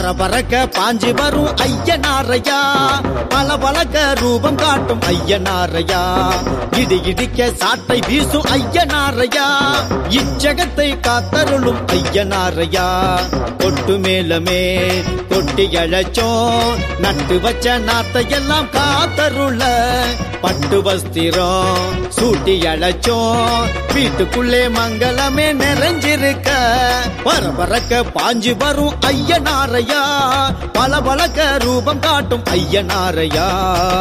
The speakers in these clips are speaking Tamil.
பரபரக்க பாஞ்சு வரும் ஐயனாரையா பல பலக்க ரூபம் காட்டும் ஐயனாரையா இடி இடிக்க சாட்டை வீசும் ஐயனாரையா இச்சகத்தை காத்தருளும் ஐயனாரையா கொட்டு மேலமே கொட்டி அழைச்சோம் நட்டு வச்ச நாத்தை எல்லாம் காத்தருள பட்டு வஸ்திரம் சூட்டி அழைச்சோம் வீட்டுக்குள்ளே மங்களமே நிறைஞ்சிருக்க பரபரக்க பாஞ்சு வரும் ஐயனாரையா பல பலக்க ரூபம் காட்டும் ஐயனாரையா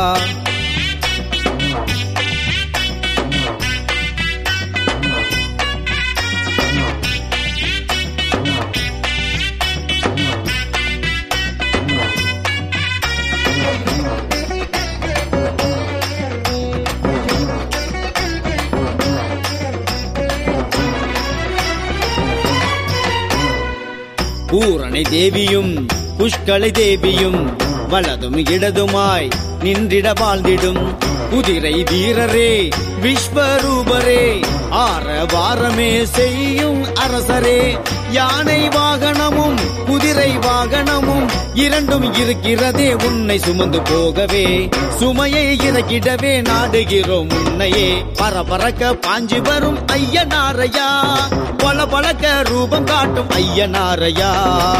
பூரணை தேவியும் புஷ்கலை தேவியும் வலதும் இடதுமாய் நின்றிட வாழ்ந்திடும் குதிரை வீரரே விஸ்வரூபரே ஆர வாரமே செய்யும் அரசரே யானை வாகனமும் குதிரை வாகனமும் இரண்டும் இருக்கிறதே உன்னை சுமந்து போகவே சுமையை இறக்கிடவே நாடுகிறோம் உன்னையே பரபரக்க பாஞ்சு வரும் ஐயனாரையா பல பழக்க ரூபம் காட்டும் ஐயனாரையா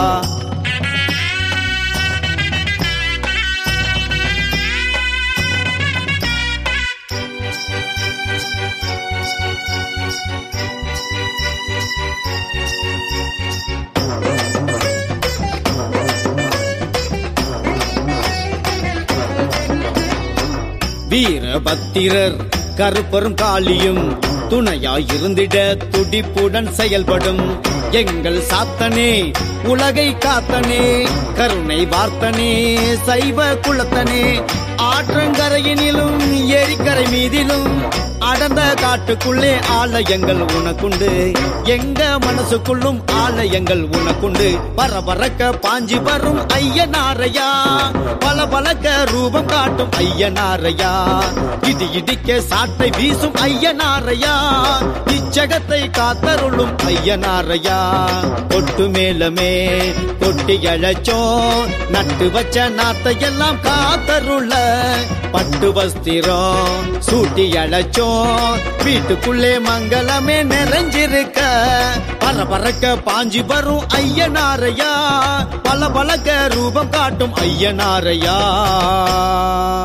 வீரபத்திரர் கருப்பரும் காளியும் துணையாய் இருந்திட துடிப்புடன் செயல்படும் எங்கள் சாத்தனே உலகை காத்தனே கருணை வார்த்தனே சைவ குலத்தனே ஆற்றங்கரையினிலும் ஏரிக்கரை மீதிலும் அடர்ந்த காட்டுக்குள்ளே ஆலயங்கள் உனக்குண்டு எங்க மனசுக்குள்ளும் ஆலயங்கள் உனக்குண்டு பரபரக்க பாஞ்சி வரும் ஐயனாரையா பல பலக்க ரூபம் காட்டும் ஐயனாரையா இடி இடிக்க சாட்டை வீசும் ஐயனாரையா இச்சகத்தை காத்தருளும் ஐயனாரையா கொட்டு மேலமே கொட்டி அழைச்சோம் நட்டு வச்ச நாத்தை எல்லாம் காத்தருள பட்டு வஸ்திரம் சூட்டி அழைச்சோம் வீட்டுக்குள்ளே மங்களமே நிறைஞ்சிருக்க பரபரக்க பாஞ்சி வரும் ஐயனாரையா பல பலக்க ரூபம் காட்டும் ஐயனாரையா